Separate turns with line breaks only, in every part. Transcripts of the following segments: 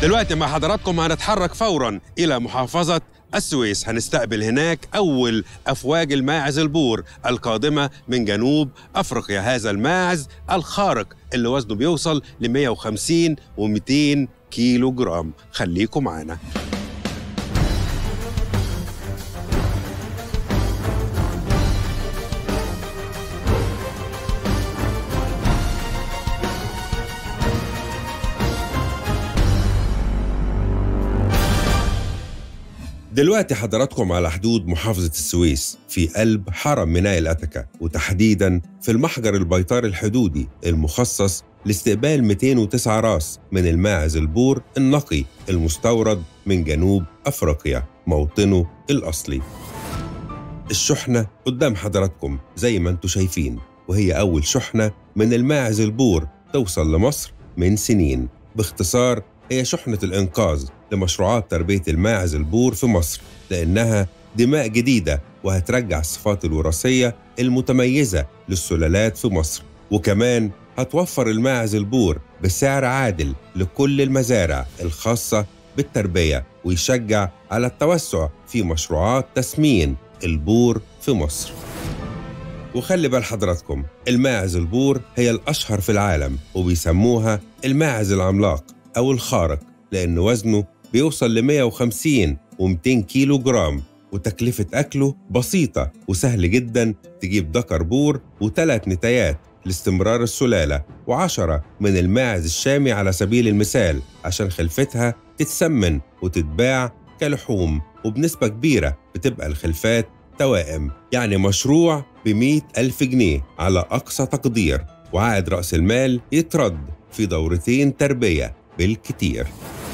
دلوقتي مع حضراتكم هنتحرك فورا إلى محافظة السويس هنستقبل هناك أول أفواج الماعز البور القادمة من جنوب أفريقيا هذا الماعز الخارق اللي وزنه بيوصل ل 150 و 200 كيلو جرام خليكم معانا دلوقتي حضراتكم على حدود محافظة السويس في قلب حرم ميناء الأتكة وتحديدا في المحجر البيطاري الحدودي المخصص لاستقبال 209 راس من الماعز البور النقي المستورد من جنوب أفريقيا موطنه الأصلي الشحنة قدام حضراتكم زي ما انتم شايفين وهي أول شحنة من الماعز البور توصل لمصر من سنين باختصار هي شحنة الإنقاذ لمشروعات تربية الماعز البور في مصر لأنها دماء جديدة وهترجع الصفات الوراثية المتميزة للسلالات في مصر وكمان هتوفر الماعز البور بسعر عادل لكل المزارع الخاصة بالتربية ويشجع على التوسع في مشروعات تسمين البور في مصر وخلي بال حضراتكم الماعز البور هي الأشهر في العالم وبيسموها الماعز العملاق أو الخارق لأن وزنه بيوصل ل 150 و200 كيلو جرام وتكلفة أكله بسيطة وسهل جدا تجيب دكر بور وثلاث نتايات لاستمرار السلالة وعشرة من الماعز الشامي على سبيل المثال عشان خلفتها تتسمن وتتباع كلحوم وبنسبة كبيرة بتبقى الخلفات توائم يعني مشروع ب ألف جنيه على أقصى تقدير وعائد رأس المال يترد في دورتين تربية بالكتير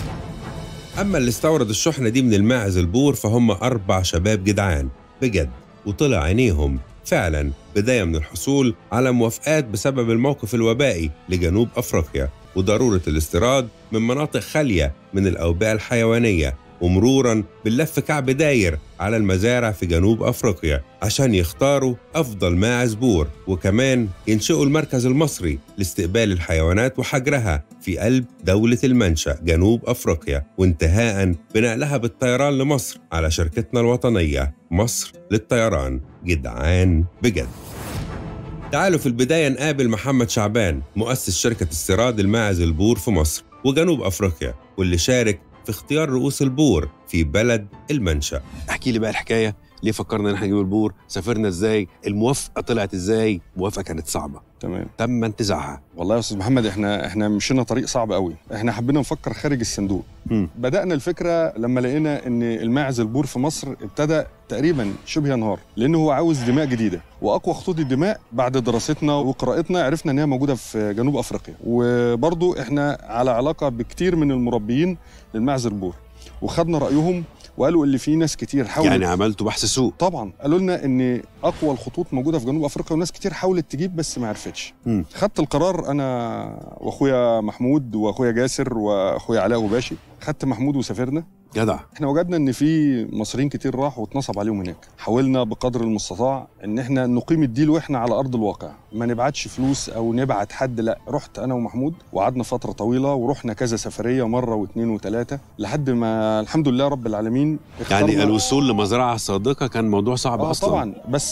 أما اللي استورد الشحنة دي من الماعز البور فهم أربع شباب جدعان بجد وطلع عينيهم فعلا بداية من الحصول على موافقات بسبب الموقف الوبائي لجنوب أفريقيا وضرورة الاستيراد من مناطق خالية من الأوبئة الحيوانية ومرورا باللف كعب داير على المزارع في جنوب افريقيا عشان يختاروا افضل ماعز بور وكمان ينشئوا المركز المصري لاستقبال الحيوانات وحجرها في قلب دوله المنشا جنوب افريقيا وانتهاء بنقلها بالطيران لمصر على شركتنا الوطنيه مصر للطيران جدعان بجد تعالوا في البداية نقابل محمد شعبان مؤسس شركة استيراد الماعز البور في مصر وجنوب أفريقيا واللي شارك في اختيار رؤوس البور في بلد المنشأ
احكي لي بقى الحكايه ليه فكرنا ان احنا نجيب البور سافرنا ازاي الموافقه طلعت ازاي الموافقه كانت صعبه
تمام
تم انتزاعها
والله يا استاذ محمد احنا احنا مشينا طريق صعب قوي احنا حبينا نفكر خارج الصندوق
مم.
بدانا الفكره لما لقينا ان الماعز البور في مصر ابتدى تقريبا شبه ينهار لانه هو عاوز دماء جديده واقوى خطوط الدماء بعد دراستنا وقراءتنا عرفنا ان هي موجوده في جنوب افريقيا وبرضو احنا على علاقه بكتير من المربيين للماعز البور وخدنا رايهم وقالوا اللي في ناس كتير حاولت
يعني عملتوا بحث سوق
طبعا قالوا لنا ان اقوى الخطوط موجوده في جنوب افريقيا وناس كتير حاولت تجيب بس ما عرفتش
مم.
خدت القرار انا واخويا محمود واخويا جاسر واخويا علاء وباشي خدت محمود وسافرنا
جدع
احنا وجدنا ان في مصريين كتير راحوا واتنصب عليهم هناك حاولنا بقدر المستطاع ان احنا نقيم الديل واحنا على ارض الواقع ما نبعتش فلوس او نبعت حد لا رحت انا ومحمود وقعدنا فتره طويله ورحنا كذا سفريه مره واثنين وثلاثه لحد ما الحمد لله رب العالمين
يعني
اخترنا-
الوصول لمزرعه صادقه كان موضوع صعب
اه
اصلا
طبعا بس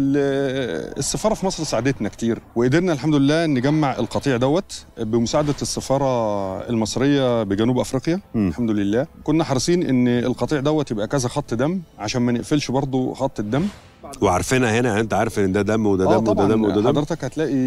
ال- السفاره في مصر ساعدتنا كتير وقدرنا الحمد لله نجمع القطيع دوت بمساعده السفاره المصريه بجنوب افريقيا
مم.
الحمد لله كنا حريصين ان القطيع دوت يبقى كذا خط دم عشان ما نقفلش برضو خط الدم
وعارفينها هنا انت عارف ان ده دم وده
اه
دم وده
طبعا
دم وده دم
حضرتك هتلاقي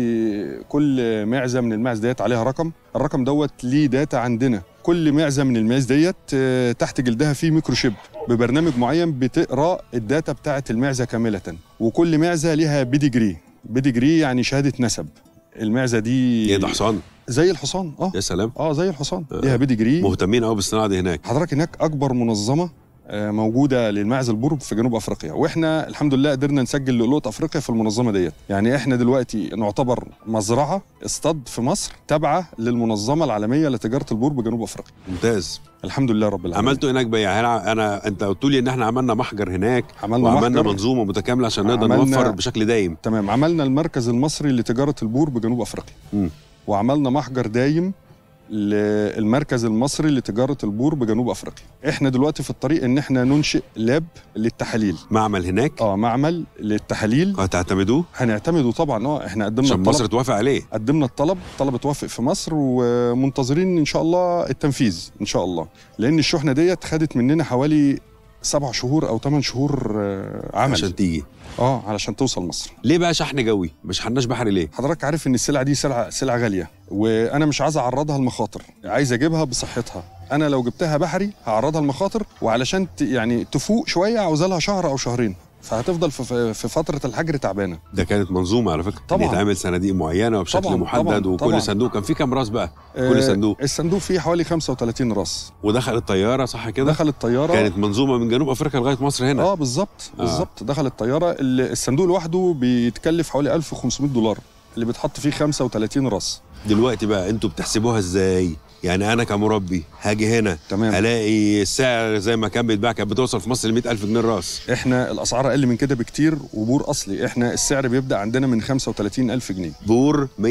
كل معزه من المعز ديت عليها رقم الرقم دوت ليه داتا عندنا كل معزه من المعز ديت آه، تحت جلدها فيه ميكروشيب ببرنامج معين بتقرا الداتا بتاعه المعزه كامله وكل معزه ليها بيديجري بيديجري يعني شهاده نسب المعزه دي
ايه ده حصان
زي الحصان اه
يا سلام
اه زي الحصان
آه.
ليها بيديجري
مهتمين قوي بالصناعه دي هناك
حضرتك هناك اكبر منظمه آه، موجوده للمعز البور في جنوب افريقيا واحنا الحمد لله قدرنا نسجل لؤلؤه افريقيا في المنظمه ديت يعني احنا دلوقتي نعتبر مزرعه اصطاد في مصر تابعه للمنظمه العالميه لتجاره البور بجنوب افريقيا
ممتاز
الحمد لله رب العالمين
عملتوا هناك بقى يعني انا أنا- انت قلت لي ان احنا عملنا محجر هناك
عملنا
وعملنا
محجر.
منظومه متكامله عشان نقدر
عملنا-
نوفر بشكل دايم
تمام عملنا المركز المصري لتجاره البور بجنوب افريقيا
مم.
وعملنا محجر دايم للمركز المصري لتجاره البور بجنوب افريقيا احنا دلوقتي في الطريق ان احنا ننشئ لاب للتحاليل
معمل هناك
اه معمل للتحاليل
هتعتمدوه
هنعتمده طبعا اه احنا قدمنا
عشان
الطلب
مصر توافق عليه
قدمنا الطلب الطلب اتوافق في مصر ومنتظرين ان شاء الله التنفيذ ان شاء الله لان الشحنه ديت خدت مننا حوالي سبع شهور او ثمان شهور آه، عمل
عشان تيجي
اه علشان توصل مصر
ليه بقى شحن جوي مش حناش بحري ليه
حضرتك عارف ان السلعه دي سلعه سلعه غاليه وانا مش عايز اعرضها لمخاطر عايز اجيبها بصحتها انا لو جبتها بحري هعرضها لمخاطر وعلشان ت- يعني تفوق شويه عاوز لها شهر او شهرين فهتفضل في- في في فتره الحجر تعبانه
ده كانت منظومه على فكره
طبعاً.
يتعمل صناديق معينه وبشكل
طبعاً،
محدد
طبعاً،
وكل
طبعاً.
صندوق كان فيه كام راس بقى كل
آه،
صندوق
الصندوق فيه حوالي 35 راس
ودخل الطياره صح كده
دخل الطياره
كانت منظومه من جنوب افريقيا لغايه مصر هنا
اه بالظبط
آه.
بالظبط دخل الطياره ال- الصندوق لوحده بيتكلف حوالي 1500 دولار اللي بيتحط فيه 35 راس
دلوقتي بقى انتوا بتحسبوها ازاي يعني انا كمربي هاجي هنا
تمام
الاقي السعر زي ما كان بيتباع كانت بتوصل في مصر ل 100000 جنيه الراس
احنا الاسعار اقل من كده بكتير وبور اصلي احنا السعر بيبدا عندنا من 35000 جنيه
بور 100%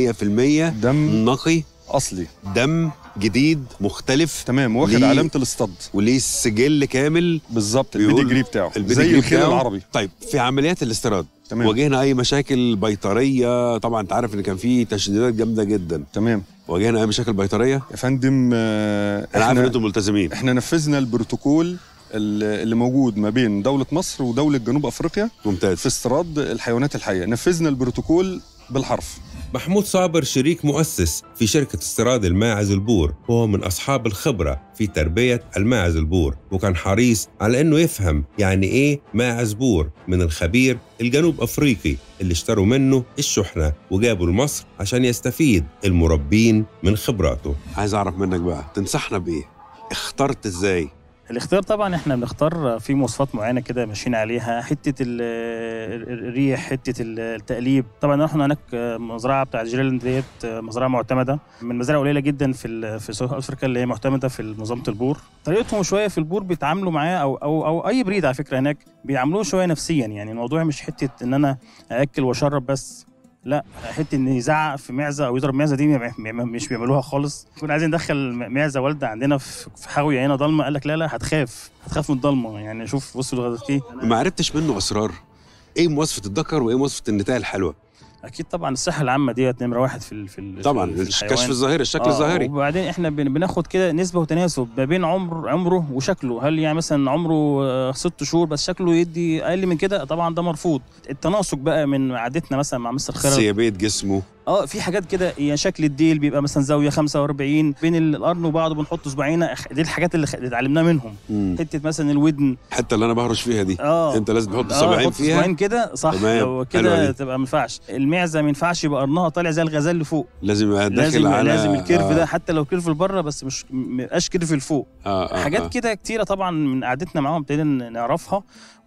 دم
نقي
اصلي
دم جديد مختلف
تمام واخد
ليه؟
علامه الاصطاد
وليه سجل كامل
بالظبط
بيقول
البيدي جري بتاعه
البيدي
زي
جري
الخيل
بتاعه.
العربي
طيب في عمليات الاستيراد
تمام
واجهنا اي مشاكل بيطريه طبعا انت عارف ان كان في تشديدات جامده جدا
تمام
واجهنا اي مشاكل بيطريه
يا فندم آه،
انا عارف ان
احنا
انتم ملتزمين
احنا نفذنا البروتوكول اللي اللي موجود ما بين دوله مصر ودوله جنوب افريقيا
ممتاز
في استيراد الحيوانات الحيه نفذنا البروتوكول بالحرف
محمود صابر شريك مؤسس في شركة استيراد الماعز البور وهو من أصحاب الخبرة في تربية الماعز البور وكان حريص على أنه يفهم يعني إيه ماعز بور من الخبير الجنوب أفريقي اللي اشتروا منه الشحنة وجابوا لمصر عشان يستفيد المربين من خبراته
عايز اعرف منك بقى تنصحنا بايه اخترت ازاي
الاختيار طبعا احنا بنختار في مواصفات معينه كده ماشيين عليها حته ال- ال- الريح حته ال- التقليب طبعا احنا هناك مزرعه بتاعت جيرلاند ديت مزرعه معتمده من المزارع قليله جدا في ال- في ساوث افريقيا اللي هي معتمده في منظمه البور طريقتهم شويه في البور بيتعاملوا معاه او او او اي بريد على فكره هناك بيعاملوه شويه نفسيا يعني الموضوع مش حته ان انا اكل واشرب بس لا حته ان يزعق في معزه او يضرب معزه دي ما- ما- مش بيعملوها خالص كنا عايزين ندخل معزه والده عندنا في في حاويه هنا ضلمه قال لك لا لا هتخاف هتخاف من الضلمه يعني شوف وصلوا لغايه ايه
ما عرفتش منه اسرار ايه مواصفه الذكر وايه مواصفه النتايه الحلوه
اكيد طبعا الصحه العامه ديت نمره واحد في ال- في ال-
طبعا
في
الكشف
الحيوان.
الظاهري الشكل
آه،
الظاهري
وبعدين احنا بن- بناخد كده نسبه وتناسب ما بين عمر عمره وشكله هل يعني مثلا عمره آه، ست شهور بس شكله يدي اقل من كده طبعا ده مرفوض التناسق بقى من عادتنا مثلا مع مستر خيرت
سيابيه جسمه
اه في حاجات كده يعني شكل الديل بيبقى مثلا زاويه 45 بين القرن وبعضه بنحط صباعينا أخ- دي الحاجات اللي خ- اللي اتعلمناها منهم
مم.
حته مثلا الودن
الحته اللي انا بهرش فيها دي
اه
انت لازم تحط
آه،
صباعين
حط
فيها
صباعين كده صح
تمام،
لو
حلوة
كده
دي.
تبقى ما ينفعش المعزه ما ينفعش يبقى قرنها طالع زي الغزال لفوق
لازم يبقى داخل
لازم
على
لازم الكيرف
آه.
ده حتى لو كيرف لبره بس مش ما يبقاش كيرف لفوق
آه آه
حاجات
آه.
كده كتيره طبعا من قعدتنا معاهم ابتدينا نعرفها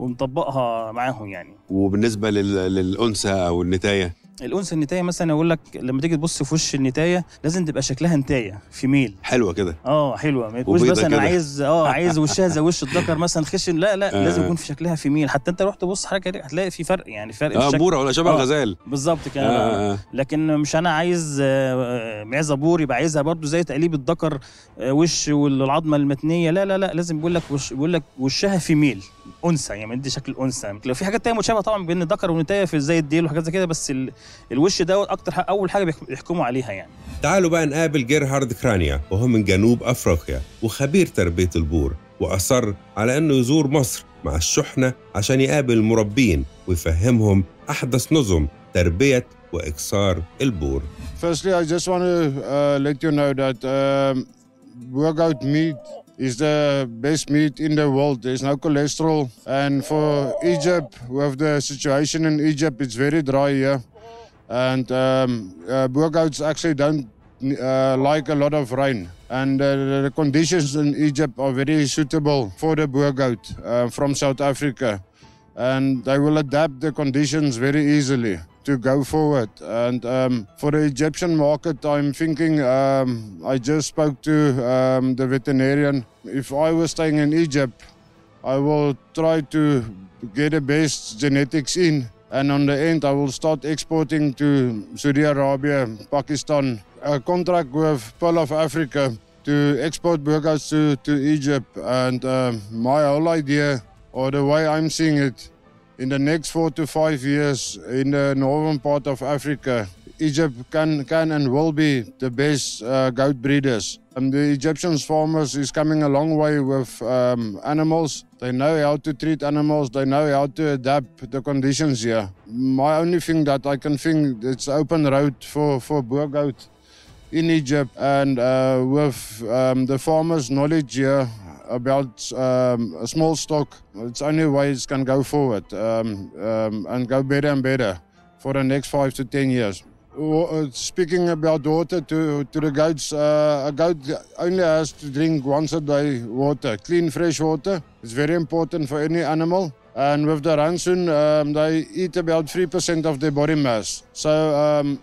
ونطبقها معاهم يعني
وبالنسبه لل... للانثى او النتايه
الانثى النتايه مثلا يقول لك لما تيجي تبص في وش النتايه لازم تبقى شكلها نتايه فيميل
حلوه كده
اه حلوه ما تقولش
وبيضة
مثلا
كده.
عايز اه عايز وشها زي وش الذكر مثلا خشن لا لا
آه.
لازم يكون في شكلها فيميل حتى انت رحت تبص حاجه كده هتلاقي في فرق يعني فرق في
اه
الشكل
بوره ولا شبه
آه.
الغزال
بالظبط كده
آه آه.
لكن مش انا عايز آه، معزه بور يبقى عايزها برضو زي تقليب الذكر آه، وش والعظمه المتنيه لا لا لا لازم بيقول لك وش بيقول لك وشها فيميل انثى يعني دي شكل انثى لو في حاجات تانية متشابهه طبعا بين الذكر والنتايه في زي الديل وحاجات زي كده بس ال... الوش دوت اكتر ح- اول حاجه بيحك- بيحكموا عليها يعني
تعالوا بقى نقابل جيرهارد كرانيا وهو من جنوب أفريقيا وخبير تربية البور وأصر على أنه يزور مصر مع الشحنة عشان يقابل المربين ويفهمهم أحدث نظم تربية وإكسار البور
Firstly, I just want to uh, let you know that um, workout meat is the best meat in the world. There's no cholesterol. And for Egypt, with the situation in Egypt, it's very dry here. And um, uh, workouts actually don't uh, like a lot of rain. And uh, the conditions in Egypt are very suitable for the workout uh, from South Africa. And they will adapt the conditions very easily to go forward. And um, for the Egyptian market, I'm thinking um, I just spoke to um, the veterinarian. If I was staying in Egypt, I will try to get the best genetics in And on the end, I will start exporting to Saudi Arabia, Pakistan. A contract with Pearl of Africa to export burgers to, to Egypt. And uh, my whole idea, or the way I'm seeing it, in the next four to five years in the northern part of Africa, Egypt can, can and will be the best uh, goat breeders. And the Egyptian farmers is coming a long way with um, animals. They know how to treat animals. They know how to adapt the conditions here. My only thing that I can think it's open road for for boer goat in Egypt and uh, with um, the farmers' knowledge here about um, a small stock, it's only way it can go forward um, um, and go better and better for the next five to ten years. Wa- uh, Speaking about water to, to the goats, uh, a goat only has to drink once a day water, clean, fresh water. It's very important for any animal. And with the ransoon, um, they eat about 3% of their body mass. So um,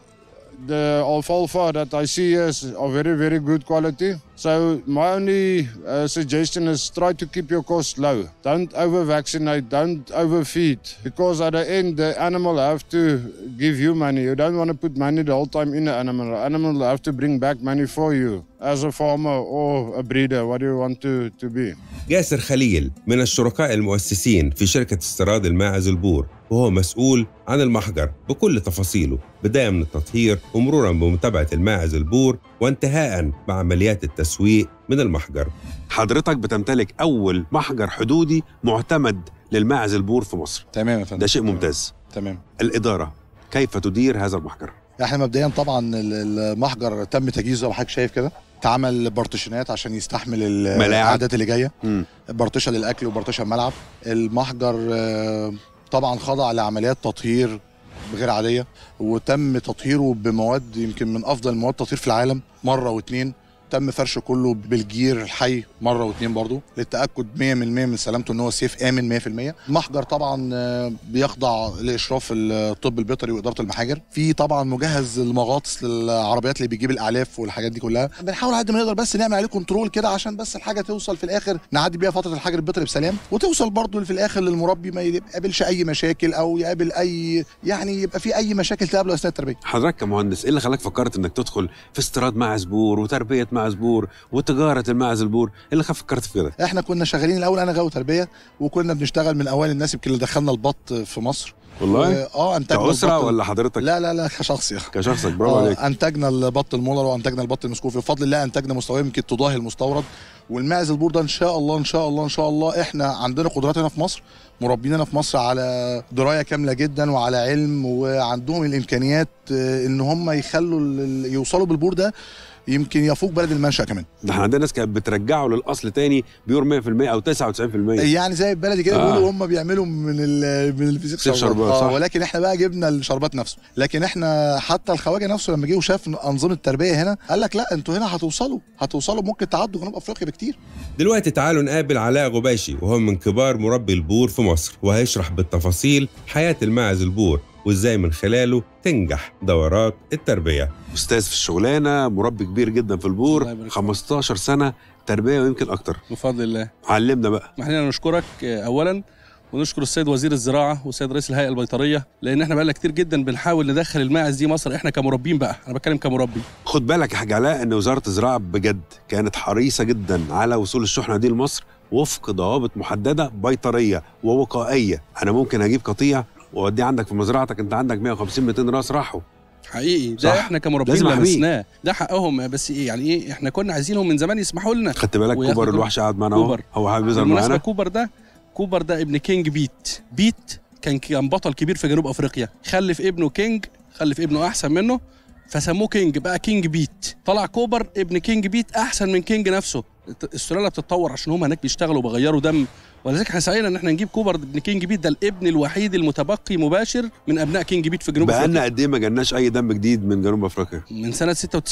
the alfalfa that I see here is of very, very good quality. So my only uh, suggestion is try to keep your costs low. Don't over-vaccinate, don't overfeed, because at the end the animal have to give you money. You don't want to put money the whole time in the animal. The animal will have to bring back money for you as a farmer or a breeder, what do you want to, to be.
ياسر خليل من الشركاء المؤسسين في شركة استيراد الماعز البور وهو مسؤول عن المحجر بكل تفاصيله بداية من التطهير ومرورا بمتابعة الماعز البور وانتهاء بعمليات التسويق من المحجر
حضرتك بتمتلك اول محجر حدودي معتمد للماعز البور في مصر
تمام يا فندم
ده شيء ممتاز
تمام
الاداره كيف تدير هذا المحجر
احنا مبدئيا طبعا ال- المحجر تم تجهيزه زي ما حضرتك شايف كده اتعمل بارتيشنات عشان يستحمل ال-
ملاعب.
العادات اللي جايه
مم.
بارتيشن للاكل وبارتيشن ملعب المحجر آه، طبعا خضع لعمليات تطهير غير عاديه وتم تطهيره بمواد يمكن من افضل مواد التطهير في العالم مره واتنين تم فرشه كله بالجير الحي مره واتنين برضو للتاكد 100% من سلامته ان هو سيف امن 100% المحجر طبعا آه، بيخضع لاشراف الطب البيطري واداره المحاجر في طبعا مجهز المغاطس للعربيات اللي بيجيب الاعلاف والحاجات دي كلها بنحاول على قد ما نقدر بس نعمل عليه كنترول كده عشان بس الحاجه توصل في الاخر نعدي بيها فتره الحجر البيطري بسلام وتوصل برضو في الاخر للمربي ما يقابلش اي مشاكل او يقابل اي يعني يبقى في اي مشاكل تقابله اثناء التربيه
حضرتك كمهندس ايه اللي خلاك فكرت انك تدخل في استيراد ماعز بور وتربيه ماعز بور وتجاره الماعز البور ايه اللي خلاك فكرت في كده
احنا كنا شغالين الاول انا غاوي تربيه وكنا بنشتغل من اوائل الناس يمكن اللي دخلنا البط في مصر
والله
و- اه انتجنا
كأسرة
البط-
ولا حضرتك
لا لا لا كشخصي
كشخصك برافو
آه،
عليك
انتجنا البط المولر وانتجنا البط المسكوفي بفضل الله انتجنا مستوى يمكن تضاهي المستورد والماعز البور ده ان شاء الله ان شاء الله ان شاء الله احنا عندنا قدرات هنا في مصر مربين هنا في مصر على درايه كامله جدا وعلى علم وعندهم الامكانيات آه، ان هم يخلوا ال- ال- يوصلوا بالبور ده يمكن يفوق بلد المنشا كمان
ده احنا عندنا ناس كانت بترجعه للاصل تاني بيور 100% او 99%
يعني زي البلدي كده
آه.
بيقولوا هم بيعملوا من ال من الفسيخ
فسيخ شربات، صح.
آه ولكن احنا بقى جبنا الشربات نفسه لكن احنا حتى الخواجه نفسه لما جه وشاف انظمه التربيه هنا قال لك لا انتوا هنا هتوصلوا هتوصلوا ممكن تعدوا جنوب افريقيا بكتير
دلوقتي تعالوا نقابل علاء غباشي وهو من كبار مربي البور في مصر وهيشرح بالتفاصيل حياة الماعز البور وازاي من خلاله تنجح دورات التربية
استاذ في الشغلانه مربي كبير جدا في
الله
البور
يبارك فيك.
15 سنه تربيه ويمكن اكتر
بفضل الله
علمنا بقى
احنا نشكرك آه، اولا ونشكر السيد وزير الزراعه والسيد رئيس الهيئه البيطريه لان احنا بقالنا كتير جدا بنحاول ندخل الماعز دي مصر احنا كمربين بقى انا بتكلم كمربي
خد بالك يا حاج علاء ان وزاره الزراعه بجد كانت حريصه جدا على وصول الشحنه دي لمصر وفق ضوابط محدده بيطريه ووقائيه انا ممكن اجيب قطيع واوديه عندك في مزرعتك انت عندك 150 200 راس راحوا
حقيقي ده
صح.
احنا كمربين
لازم أحميه.
لمسناه ده حقهم بس ايه يعني ايه احنا كنا عايزينهم من زمان يسمحوا لنا
خدت بالك
وياخدوا
كوبر الوحش قاعد معانا اهو
كوبر.
هو حابب يظهر
بالمناسبه
معانا
كوبر ده كوبر ده ابن كينج بيت بيت كان كان بطل كبير في جنوب افريقيا خلف ابنه كينج خلف ابنه احسن منه فسموه كينج بقى كينج بيت طلع كوبر ابن كينج بيت احسن من كينج نفسه السلاله بتتطور عشان هم هناك بيشتغلوا وبيغيروا دم ولذلك احنا سعينا ان احنا نجيب كوبر ابن كينج بيت ده الابن الوحيد المتبقي مباشر من ابناء كينج بيت في جنوب
بقالنا
افريقيا
قد ايه ما جالناش اي دم جديد من جنوب افريقيا
من سنه 96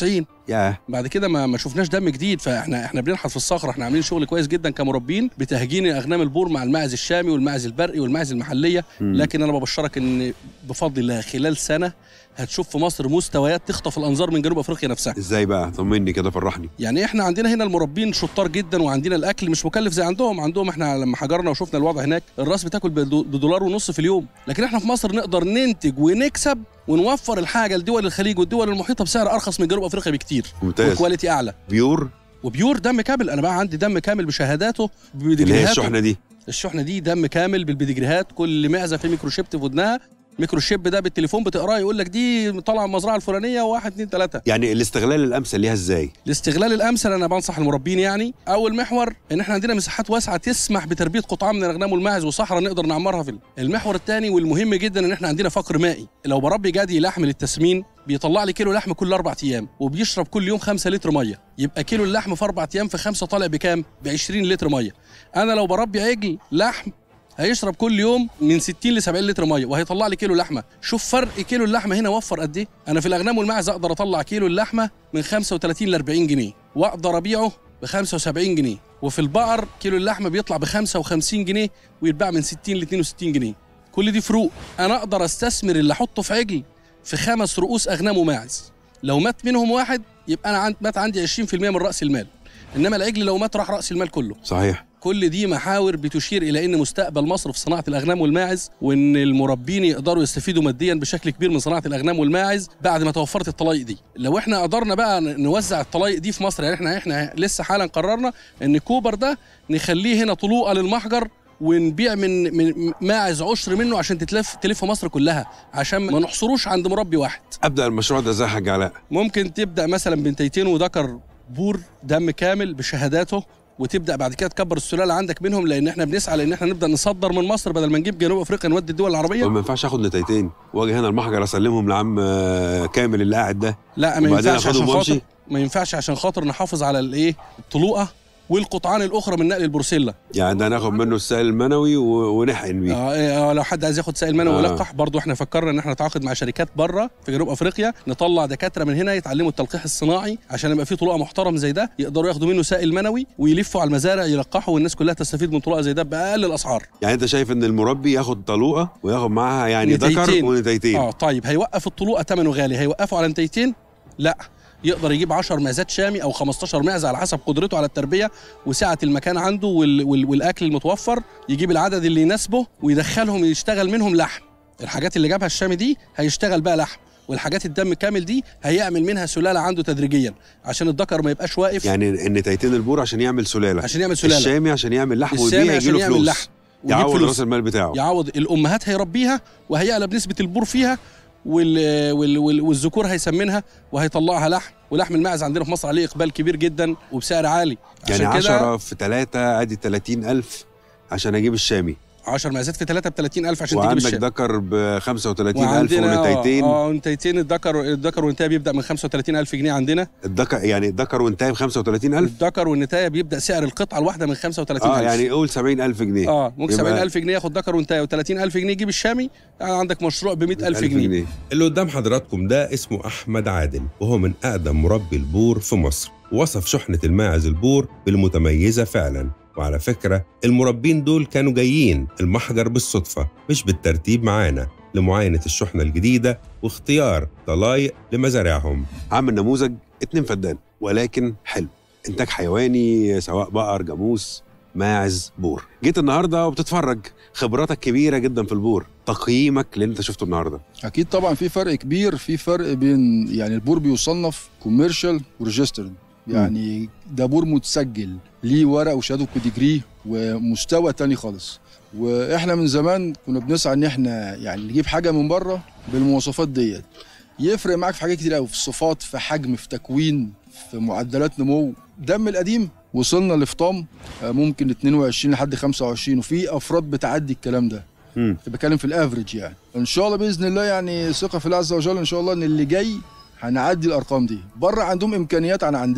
ياه
بعد كده ما ما شفناش دم جديد فاحنا احنا بننحت في الصخره احنا عاملين شغل كويس جدا كمربين بتهجين اغنام البور مع الماعز الشامي والماعز البرقي والماعز المحليه
مم.
لكن انا ببشرك ان بفضل الله خلال سنه هتشوف في مصر مستويات تخطف الانظار من جنوب افريقيا نفسها
ازاي بقى طمني كده فرحني
يعني احنا عندنا هنا المربين شطار جدا وعندنا الاكل مش مكلف زي عندهم عندهم احنا لما حجرنا وشفنا الوضع هناك الراس بتاكل بدو- بدولار ونص في اليوم لكن احنا في مصر نقدر ننتج ونكسب ونوفر الحاجه لدول الخليج والدول المحيطه بسعر ارخص من جنوب افريقيا بكتير
ممتاز
وكواليتي اعلى
بيور
وبيور دم كامل انا بقى عندي دم كامل بشهاداته
اللي هي
ببديجريهاته
الشحنه دي
الشحنه دي دم كامل بالبديجريهات كل معزه في ميكروشيب في ودنها ميكروشيب ده بالتليفون بتقراه يقول لك دي طالعه من المزرعه الفلانيه واحد اتنين تلاته
يعني الاستغلال الامثل ليها ازاي
الاستغلال الامثل انا بنصح المربين يعني اول محور ان احنا عندنا مساحات واسعه تسمح بتربيه قطعان من الاغنام والماعز وصحراء نقدر نعمرها في ال- المحور الثاني والمهم جدا ان احنا عندنا فقر مائي لو بربي جدي لحم للتسمين بيطلع لي كيلو لحم كل اربع ايام وبيشرب كل يوم 5 لتر ميه يبقى كيلو اللحم في اربع ايام في خمسه طالع بكام ب 20 لتر ميه انا لو بربي عجل لحم هيشرب كل يوم من 60 ل 70 لتر ميه وهيطلع لي كيلو لحمه شوف فرق كيلو اللحمه هنا وفر قد ايه انا في الاغنام والماعز اقدر اطلع كيلو اللحمه من 35 ل 40 جنيه واقدر ابيعه ب 75 جنيه وفي البقر كيلو اللحمه بيطلع ب 55 جنيه ويتباع من 60 ل 62 جنيه كل دي فروق انا اقدر استثمر اللي احطه في عجل في خمس رؤوس اغنام وماعز لو مات منهم واحد يبقى انا عند مات عندي 20% من راس المال انما العجل لو مات راح راس المال كله
صحيح
كل دي محاور بتشير الى ان مستقبل مصر في صناعه الاغنام والماعز وان المربين يقدروا يستفيدوا ماديا بشكل كبير من صناعه الاغنام والماعز بعد ما توفرت الطلايق دي لو احنا قدرنا بقى ن- نوزع الطلايق دي في مصر يعني احنا احنا لسه حالا قررنا ان كوبر ده نخليه هنا طلوقه للمحجر ونبيع من من ماعز عشر منه عشان تتلف تلف مصر كلها عشان ما نحصروش عند مربي واحد
ابدا المشروع ده ازاي يا حاج علاء
ممكن تبدا مثلا بنتيتين وذكر بور دم كامل بشهاداته وتبدا بعد كده تكبر السلاله عندك منهم لان احنا بنسعى لان احنا نبدا نصدر من مصر بدل ما نجيب جنوب افريقيا نودي الدول العربيه
ما ينفعش اخد نتايتين واجي هنا المحجر اسلمهم لعم آه، كامل اللي قاعد ده
لا ما
وبعدين
ينفعش عشان
آخدهم
خاطر
وأمشي؟
ما ينفعش عشان خاطر نحافظ على الايه الطلوقه والقطعان الاخرى من نقل البروسيلا
يعني ده ناخد منه السائل المنوي و- ونحقن بيه
آه آه لو حد عايز ياخد سائل منوي
آه.
ويلقح برضه احنا فكرنا ان احنا نتعاقد مع شركات بره في جنوب افريقيا نطلع دكاتره من هنا يتعلموا التلقيح الصناعي عشان يبقى في طلوقه محترم زي ده يقدروا ياخدوا منه سائل منوي ويلفوا على المزارع يلقحوا والناس كلها تستفيد من طلوقه زي ده باقل الاسعار
يعني انت شايف ان المربي ياخد طلوقه وياخد معاها يعني ذكر
نتايتين.
ونتايتين
اه طيب هيوقف الطلوقه ثمنه غالي هيوقفه على نتايتين لا يقدر يجيب 10 معزات شامي او 15 معزه على حسب قدرته على التربيه وسعه المكان عنده وال وال والاكل المتوفر يجيب العدد اللي يناسبه ويدخلهم يشتغل منهم لحم الحاجات اللي جابها الشامي دي هيشتغل بقى لحم والحاجات الدم كامل دي هيعمل منها سلاله عنده تدريجيا عشان الذكر ما يبقاش واقف
يعني النتايتين البور عشان يعمل سلاله
عشان يعمل سلاله
الشامي عشان يعمل لحم
السامي
ويبيع
عشان
يجيله
يعمل
فلوس
لحم ويجيب
يعوض
فلوس.
راس المال بتاعه
يعوض الامهات هيربيها وهيعلى بنسبه البور فيها وال... وال... وال... والذكور هيسمنها وهيطلعها لحم ولحم الماعز عندنا في مصر عليه اقبال كبير جدا وبسعر عالي
يعني
عشان كده
10 في 3 ادي 30000 عشان اجيب الشامي
10 معزات في 3 ب 30000 عشان تجيب
وعندك
الشام
ذكر ب 35000
وعندنا
ونتايتين
اه نتايتين الذكر الذكر والنتايه بيبدا من 35000 جنيه عندنا
الذكر يعني الذكر وانتهى ب 35000
الذكر والنتايه بيبدا سعر القطعه الواحده من 35000
اه يعني قول 70000 جنيه
اه ممكن
يبقى
70000 جنيه ياخد ذكر وانتهى و30000 جنيه يجيب الشامي يعني عندك مشروع ب 100000 جنيه
اللي قدام حضراتكم ده اسمه أحمد عادل وهو من أقدم مربي البور في مصر وصف شحنة الماعز البور بالمتميزة فعلا وعلى فكرة المربين دول كانوا جايين المحجر بالصدفة مش بالترتيب معانا لمعاينة الشحنة الجديدة واختيار طلايق لمزارعهم
عامل نموذج اتنين فدان ولكن حلو انتاج حيواني سواء بقر جاموس ماعز بور جيت النهارده وبتتفرج خبراتك كبيره جدا في البور تقييمك اللي انت شفته النهارده
اكيد طبعا في فرق كبير في فرق بين يعني البور بيصنف كوميرشال وريجسترد يعني ده بور متسجل ليه ورق وشهاده كوديجري ومستوى تاني خالص واحنا من زمان كنا بنسعى ان احنا يعني نجيب حاجه من بره بالمواصفات ديت يفرق معاك في حاجات كتير قوي في الصفات في حجم في تكوين في معدلات نمو دم القديم وصلنا لفطام آه، ممكن 22 لحد 25 وفي افراد بتعدي الكلام ده
مم.
بتكلم في الافريج يعني ان شاء الله باذن الله يعني ثقه في الله عز وجل ان شاء الله ان اللي جاي هنعدي الارقام دي بره عندهم امكانيات عن عندنا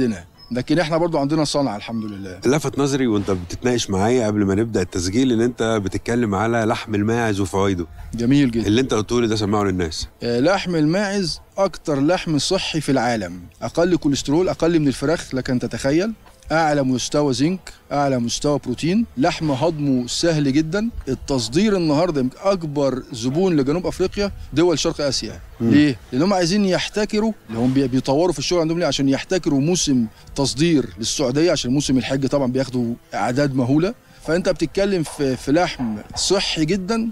لكن احنا برضو عندنا صنعه الحمد لله
لفت نظري وانت بتتناقش معايا قبل ما نبدا التسجيل ان انت بتتكلم على لحم الماعز وفوائده
جميل جدا
اللي انت قلته لي ده سمعه للناس
آه، لحم الماعز اكتر لحم صحي في العالم اقل كوليسترول اقل من الفراخ لكن تتخيل اعلى مستوى زنك اعلى مستوى بروتين لحم هضمه سهل جدا التصدير النهارده يمكن اكبر زبون لجنوب افريقيا دول شرق اسيا
مم.
ليه لانهم عايزين يحتكروا اللي هم بي- بيطوروا في الشغل عندهم ليه عشان يحتكروا موسم تصدير للسعوديه عشان موسم الحج طبعا بياخدوا اعداد مهوله فانت بتتكلم في في لحم صحي جدا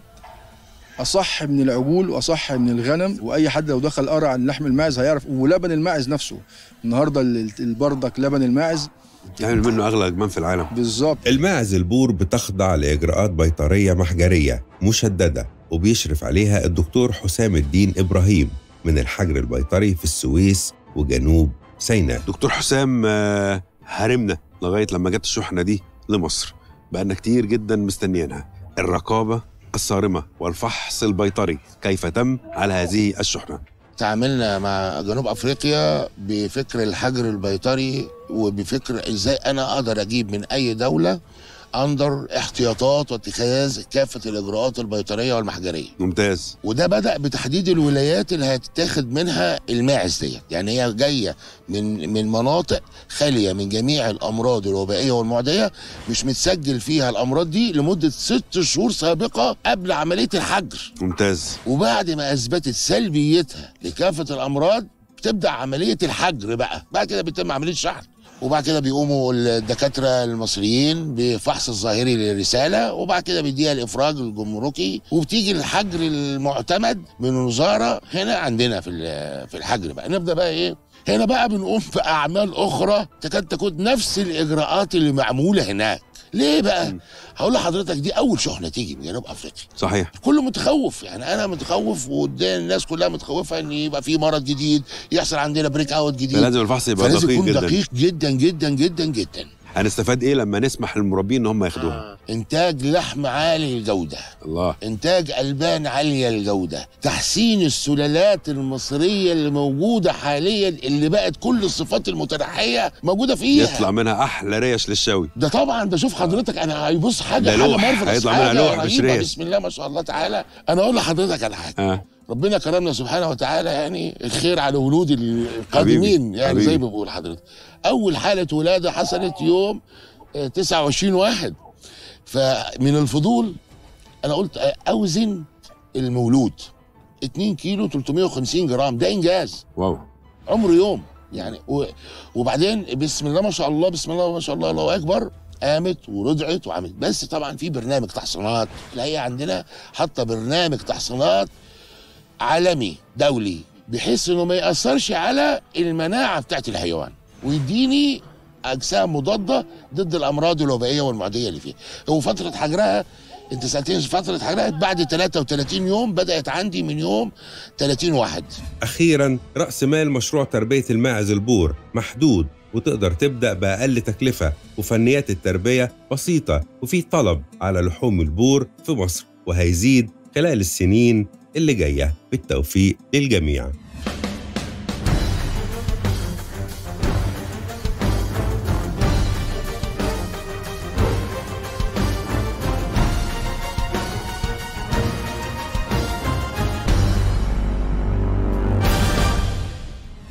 اصح من العجول واصح من الغنم واي حد لو دخل قرا عن لحم الماعز هيعرف ولبن الماعز نفسه النهارده ال- ال- بردك لبن الماعز
يعمل منه اغلى اجمان في العالم
بالظبط
الماعز البور بتخضع لإجراءات بيطرية محجرية مشددة وبيشرف عليها الدكتور حسام الدين إبراهيم من الحجر البيطري في السويس وجنوب سيناء
دكتور حسام آه، هرمنا لغايه لما جت الشحنه دي لمصر بقالنا كتير جدا مستنيينها الرقابه الصارمه والفحص البيطري كيف تم على هذه الشحنه
تعاملنا مع جنوب افريقيا بفكر الحجر البيطري وبفكر ازاي انا اقدر اجيب من اي دوله اندر احتياطات واتخاذ كافه الاجراءات البيطريه والمحجريه
ممتاز
وده بدا بتحديد الولايات اللي هتتاخد منها الماعز ديت يعني هي جايه من من مناطق خاليه من جميع الامراض الوبائيه والمعديه مش متسجل فيها الامراض دي لمده ست شهور سابقه قبل عمليه الحجر
ممتاز
وبعد ما اثبتت سلبيتها لكافه الامراض بتبدا عمليه الحجر بقى بعد كده بيتم عمليه شحن وبعد كده بيقوموا الدكاتره المصريين بفحص الظاهري للرساله وبعد كده بيديها الافراج الجمركي وبتيجي الحجر المعتمد من الوزاره هنا عندنا في ال- في الحجر بقى نبدا بقى ايه هنا بقى بنقوم باعمال اخرى تكاد تكون نفس الاجراءات اللي معموله هناك ليه بقى هقول لحضرتك دي اول شحنه تيجي من جنوب افريقيا
صحيح
كله متخوف يعني انا متخوف وقدام الناس كلها متخوفه ان يبقى في مرض جديد يحصل عندنا بريك اوت جديد
فلازم الفحص يبقى
فلازم
دقيق
يكون
جدا
دقيق جدا جدا جدا جدا
هنستفاد ايه لما نسمح للمربين ان هم ياخدوها
انتاج لحم عالي الجوده
الله
انتاج البان عاليه الجوده تحسين السلالات المصريه اللي موجوده حاليا اللي بقت كل الصفات المتنحيه موجوده فيها
يطلع منها احلى ريش للشوي
ده طبعا ده شوف حضرتك انا هيبص حاجه
ده
حاجه
لوح،
مرفض
هيطلع منها لوح مش ريش.
بسم الله ما شاء الله تعالى انا اقول لحضرتك على حاجه
اه
ربنا كرمنا سبحانه وتعالى يعني الخير على ولود القادمين
حبيبي،
يعني
حبيبي.
زي ما بقول حضرتك اول حاله ولاده حصلت يوم آه، 29 واحد فمن الفضول انا قلت آه، اوزن المولود 2 كيلو 350 جرام ده انجاز
واو
عمره يوم يعني و- وبعدين بسم الله ما شاء الله بسم الله ما شاء الله الله اكبر قامت ورضعت وعملت بس طبعا في برنامج تحصينات الحقيقه عندنا حاطه برنامج تحصينات عالمي دولي بحيث انه ما ياثرش على المناعه بتاعت الحيوان ويديني اجسام مضاده ضد الامراض الوبائيه والمعديه اللي فيها هو فتره حجرها انت سالتني فتره حجرها بعد 33 يوم بدات عندي من يوم 30 واحد
أخيرا رأس مال مشروع تربية الماعز البور محدود وتقدر تبدأ بأقل تكلفة وفنيات التربية بسيطة وفي طلب على لحوم البور في مصر وهيزيد خلال السنين اللي جاية بالتوفيق للجميع